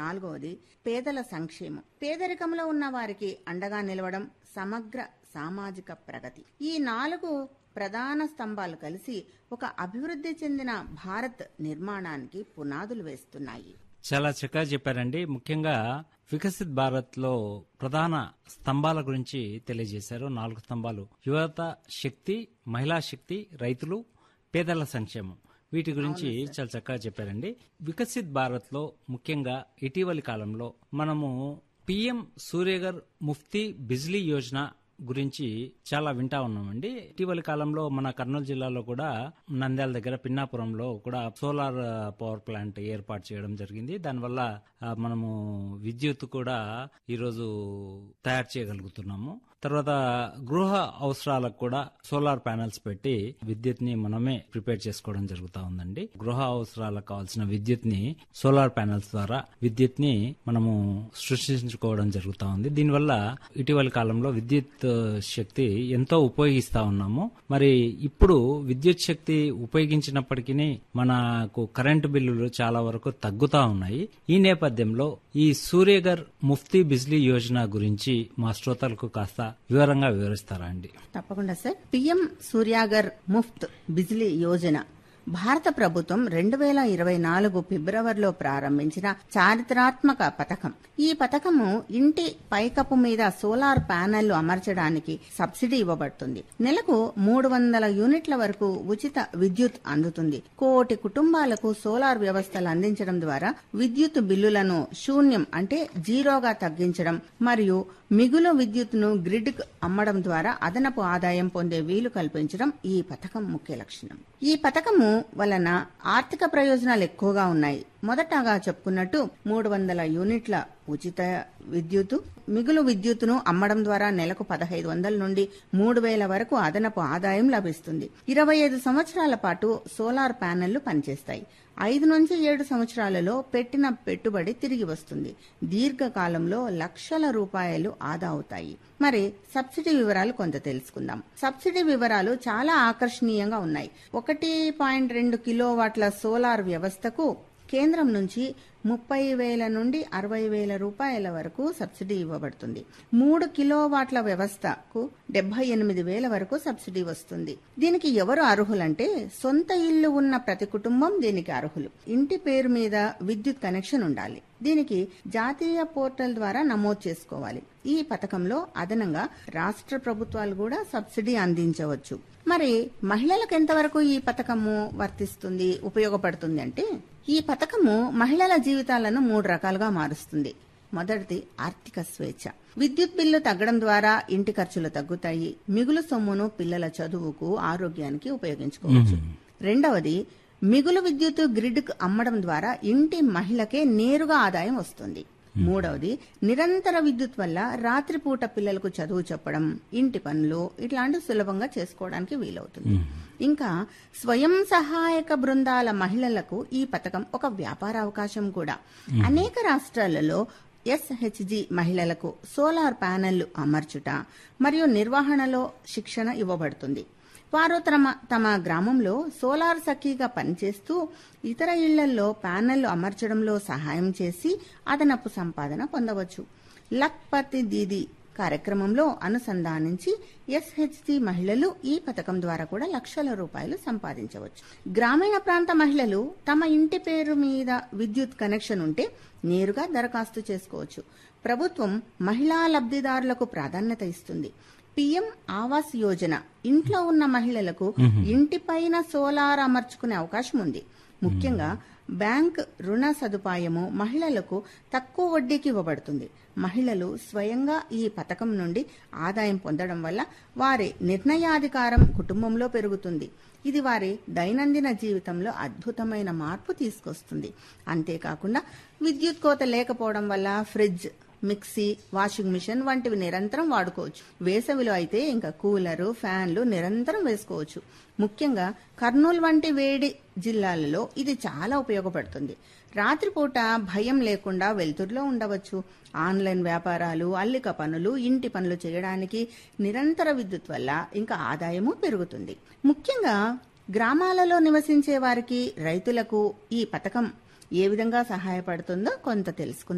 నాలుగవది పేదల సంక్షేమం పేదరికంలో ఉన్న వారికి అండగా నిలవడం సమగ్ర సామాజిక ప్రగతి ఈ నాలుగు ప్రధాన స్తంభాలు కలిసి ఒక అభివృద్ధి చెందిన భారత్ నిర్మాణానికి పునాదులు వేస్తున్నాయి చాలా చక్కగా చెప్పారండి ముఖ్యంగా వికసిత్ భారత్ లో ప్రధాన స్తంభాల గురించి తెలియజేశారు నాలుగు స్తంభాలు యువత శక్తి మహిళా శక్తి రైతులు పేదల సంక్షేమం వీటి గురించి చాలా చక్కగా చెప్పారండి వికసిత్ భారత్ లో ముఖ్యంగా ఇటీవలి కాలంలో మనము పిఎం సూర్యగర్ ముఫ్తీ బిజ్లీ యోజన గురించి చాలా వింటా ఉన్నామండి ఇటీవలి కాలంలో మన కర్నూలు జిల్లాలో కూడా నంద్యాల దగ్గర పిన్నాపురంలో కూడా సోలార్ ఆ, పవర్ ప్లాంట్ ఏర్పాటు చేయడం జరిగింది దానివల్ల ఆ, మనము విద్యుత్ కూడా ఈరోజు తయారు చేయగలుగుతున్నాము తర్వాత గృహ అవసరాలకు కూడా సోలార్ ప్యానెల్స్ పెట్టి విద్యుత్ ని మనమే ప్రిపేర్ చేసుకోవడం జరుగుతా ఉందండి గృహ అవసరాలకు కావాల్సిన విద్యుత్ ని సోలార్ ప్యానెల్స్ ద్వారా విద్యుత్ ని మనము సృష్టించుకోవడం జరుగుతా ఉంది దీనివల్ల ఇటీవలి కాలంలో విద్యుత్ శక్తి ఎంతో ఉపయోగిస్తా ఉన్నాము మరి ఇప్పుడు విద్యుత్ శక్తి ఉపయోగించినప్పటికీ మనకు కరెంటు బిల్లులు చాలా వరకు తగ్గుతా ఉన్నాయి ఈ నేపథ్యంలో ఈ సూర్యగర్ ముఫ్తీ బిజ్లీ యోజన గురించి మా శ్రోతలకు కాస్త వివరంగా వివరిస్తారా అండి తప్పకుండా సార్ పిఎం సూర్యాగర్ ముఫ్త్ బిజ్లీ యోజన భారత ప్రభుత్వం రెండు వేల ఇరవై నాలుగు ఫిబ్రవరిలో ప్రారంభించిన చారిత్రాత్మక పథకం ఈ పథకము ఇంటి పైకప్పు మీద సోలార్ ప్యానెళ్లు అమర్చడానికి సబ్సిడీ ఇవ్వబడుతుంది నెలకు మూడు వందల యూనిట్ల వరకు ఉచిత విద్యుత్ అందుతుంది కోటి కుటుంబాలకు సోలార్ వ్యవస్థలు అందించడం ద్వారా విద్యుత్ బిల్లులను శూన్యం అంటే జీరోగా తగ్గించడం మరియు మిగులు విద్యుత్తును గ్రిడ్ అమ్మడం ద్వారా అదనపు ఆదాయం పొందే వీలు కల్పించడం ఈ పథకం ముఖ్య లక్షణం ఈ పథకము వలన ఆర్థిక ప్రయోజనాలు ఎక్కువగా ఉన్నాయి మొదటగా చెప్పుకున్నట్టు మూడు వందల యూనిట్ల ఉచిత విద్యుత్ మిగులు విద్యుత్తును అమ్మడం ద్వారా నెలకు పదహైదు వందల నుండి మూడు వేల వరకు అదనపు ఆదాయం లభిస్తుంది ఇరవై ఐదు సంవత్సరాల పాటు సోలార్ ప్యానెళ్లు పనిచేస్తాయి ఐదు నుంచి ఏడు సంవత్సరాలలో పెట్టిన పెట్టుబడి తిరిగి వస్తుంది దీర్ఘకాలంలో లక్షల రూపాయలు ఆదా అవుతాయి మరి సబ్సిడీ వివరాలు కొంత తెలుసుకుందాం సబ్సిడీ వివరాలు చాలా ఆకర్షణీయంగా ఉన్నాయి ఒకటి పాయింట్ రెండు కిలోవాట్ల సోలార్ వ్యవస్థకు కేంద్రం నుంచి ముప్పై వేల నుండి అరవై వేల రూపాయల వరకు సబ్సిడీ ఇవ్వబడుతుంది మూడు కిలోవాట్ల వ్యవస్థకు డెబ్బై ఎనిమిది వేల వరకు సబ్సిడీ వస్తుంది దీనికి ఎవరు అర్హులంటే సొంత ఇల్లు ఉన్న ప్రతి కుటుంబం దీనికి అర్హులు ఇంటి పేరు మీద విద్యుత్ కనెక్షన్ ఉండాలి దీనికి జాతీయ పోర్టల్ ద్వారా నమోదు చేసుకోవాలి ఈ పథకంలో అదనంగా రాష్ట్ర ప్రభుత్వాలు కూడా సబ్సిడీ అందించవచ్చు మరి మహిళలకు ఎంతవరకు ఈ పథకము వర్తిస్తుంది ఉపయోగపడుతుంది అంటే ఈ పథకము మహిళల జీవితాలను మూడు రకాలుగా మారుస్తుంది మొదటిది ఆర్థిక స్వేచ్ఛ విద్యుత్ బిల్లు తగ్గడం ద్వారా ఇంటి ఖర్చులు తగ్గుతాయి మిగులు సొమ్మును పిల్లల చదువుకు ఆరోగ్యానికి ఉపయోగించుకోవచ్చు రెండవది మిగులు విద్యుత్ గ్రిడ్ కు అమ్మడం ద్వారా ఇంటి మహిళకే నేరుగా ఆదాయం వస్తుంది మూడవది నిరంతర విద్యుత్ వల్ల రాత్రిపూట పిల్లలకు చదువు చెప్పడం ఇంటి పనులు ఇట్లాంటివి సులభంగా చేసుకోవడానికి వీలవుతుంది ఇంకా స్వయం సహాయక బృందాల మహిళలకు ఈ పథకం ఒక వ్యాపార అవకాశం కూడా అనేక రాష్ట్రాలలో ఎస్హెచ్జి మహిళలకు సోలార్ ప్యానెళ్లు అమర్చుట మరియు నిర్వహణలో శిక్షణ ఇవ్వబడుతుంది వారు తమ తమ గ్రామంలో సోలార్ సఖీగా పనిచేస్తూ ఇతర ఇళ్లలో ప్యానెళ్లు అమర్చడంలో సహాయం చేసి అదనపు సంపాదన పొందవచ్చు లక్పతి దీది కార్యక్రమంలో అనుసంధానించి ఎస్హెచ్జి మహిళలు ఈ పథకం ద్వారా కూడా లక్షల రూపాయలు సంపాదించవచ్చు గ్రామీణ ప్రాంత మహిళలు తమ ఇంటి పేరు మీద విద్యుత్ కనెక్షన్ ఉంటే నేరుగా దరఖాస్తు చేసుకోవచ్చు ప్రభుత్వం మహిళా లబ్ధిదారులకు ప్రాధాన్యత ఇస్తుంది పిఎం ఆవాస్ యోజన ఇంట్లో ఉన్న మహిళలకు ఇంటిపైన సోలార్ అమర్చుకునే అవకాశం ఉంది ముఖ్యంగా బ్యాంక్ రుణ సదుపాయము మహిళలకు తక్కువ వడ్డీకి ఇవ్వబడుతుంది మహిళలు స్వయంగా ఈ పథకం నుండి ఆదాయం పొందడం వల్ల వారి నిర్ణయాధికారం కుటుంబంలో పెరుగుతుంది ఇది వారి దైనందిన జీవితంలో అద్భుతమైన మార్పు తీసుకొస్తుంది అంతేకాకుండా విద్యుత్ కోత లేకపోవడం వల్ల ఫ్రిడ్జ్ మిక్సీ వాషింగ్ మిషన్ వంటివి నిరంతరం వాడుకోవచ్చు వేసవిలో అయితే ఇంకా కూలరు ఫ్యాన్లు నిరంతరం వేసుకోవచ్చు ముఖ్యంగా కర్నూలు వంటి వేడి జిల్లాలలో ఇది చాలా ఉపయోగపడుతుంది రాత్రిపూట భయం లేకుండా వెలుతురులో ఉండవచ్చు ఆన్లైన్ వ్యాపారాలు అల్లిక పనులు ఇంటి పనులు చేయడానికి నిరంతర విద్యుత్ వల్ల ఇంకా ఆదాయము పెరుగుతుంది ముఖ్యంగా గ్రామాలలో నివసించే వారికి రైతులకు ఈ పథకం ఏ విధంగా సహాయపడుతుందో కొంత తెలుసుకుందాం